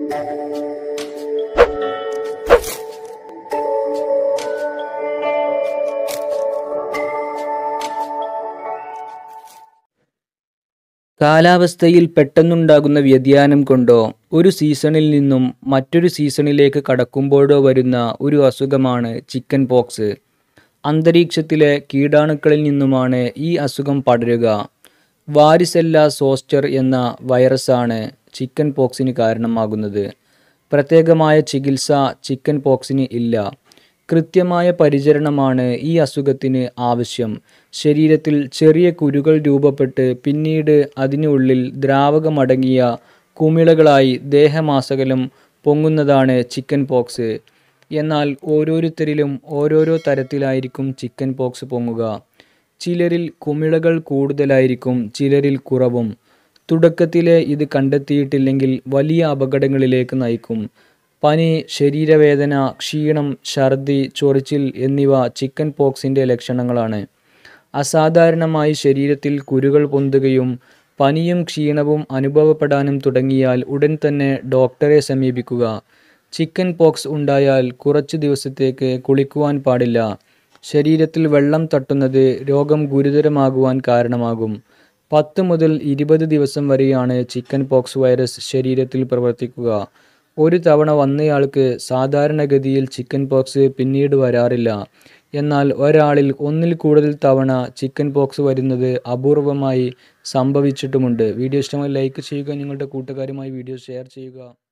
കാലാവസ്ഥയിൽ പെട്ടെന്നുണ്ടാകുന്ന വ്യതിയാനം കൊണ്ടോ ഒരു സീസണിൽ നിന്നും മറ്റൊരു സീസണിലേക്ക് കടക്കുമ്പോഴോ വരുന്ന ഒരു അസുഖമാണ് ചിക്കൻ പോക്സ് അന്തരീക്ഷത്തിലെ കീടാണുക്കളിൽ നിന്നുമാണ് ഈ അസുഖം പടരുക വാരിസെല്ല സോസ്റ്റർ എന്ന വൈറസാണ് ചിക്കൻ പോക്സിന് കാരണമാകുന്നത് പ്രത്യേകമായ ചികിത്സ ചിക്കൻ പോക്സിന് ഇല്ല കൃത്യമായ പരിചരണമാണ് ഈ അസുഖത്തിന് ആവശ്യം ശരീരത്തിൽ ചെറിയ കുരുകൾ രൂപപ്പെട്ട് പിന്നീട് അതിനുള്ളിൽ ദ്രാവകമടങ്ങിയ കുമിളകളായി ദേഹമാസകലം പൊങ്ങുന്നതാണ് ചിക്കൻ പോക്സ് എന്നാൽ ഓരോരുത്തരിലും ഓരോരോ തരത്തിലായിരിക്കും ചിക്കൻ പോക്സ് പൊങ്ങുക ചിലരിൽ കുമിളകൾ കൂടുതലായിരിക്കും ചിലരിൽ കുറവും തുടക്കത്തിലെ ഇത് കണ്ടെത്തിയിട്ടില്ലെങ്കിൽ വലിയ അപകടങ്ങളിലേക്ക് നയിക്കും പനി ശരീരവേദന ക്ഷീണം ഛർദി ചൊറിച്ചിൽ എന്നിവ ചിക്കൻ പോക്സിൻ്റെ ലക്ഷണങ്ങളാണ് അസാധാരണമായി ശരീരത്തിൽ കുരുകൾ പൊന്തുകയും പനിയും ക്ഷീണവും അനുഭവപ്പെടാനും തുടങ്ങിയാൽ ഉടൻ തന്നെ ഡോക്ടറെ സമീപിക്കുക ചിക്കൻ പോക്സ് ഉണ്ടായാൽ കുറച്ച് ദിവസത്തേക്ക് കുളിക്കുവാൻ പാടില്ല ശരീരത്തിൽ വെള്ളം തട്ടുന്നത് രോഗം ഗുരുതരമാകുവാൻ കാരണമാകും പത്ത് മുതൽ ഇരുപത് ദിവസം വരെയാണ് ചിക്കൻ പോക്സ് വൈറസ് ശരീരത്തിൽ പ്രവർത്തിക്കുക ഒരു തവണ വന്നയാൾക്ക് സാധാരണഗതിയിൽ ചിക്കൻ പോക്സ് പിന്നീട് വരാറില്ല എന്നാൽ ഒരാളിൽ ഒന്നിൽ കൂടുതൽ തവണ ചിക്കൻ പോക്സ് വരുന്നത് അപൂർവമായി സംഭവിച്ചിട്ടുമുണ്ട് വീഡിയോ ഇഷ്ടമായി ലൈക്ക് ചെയ്യുക നിങ്ങളുടെ കൂട്ടുകാരുമായി വീഡിയോ ഷെയർ ചെയ്യുക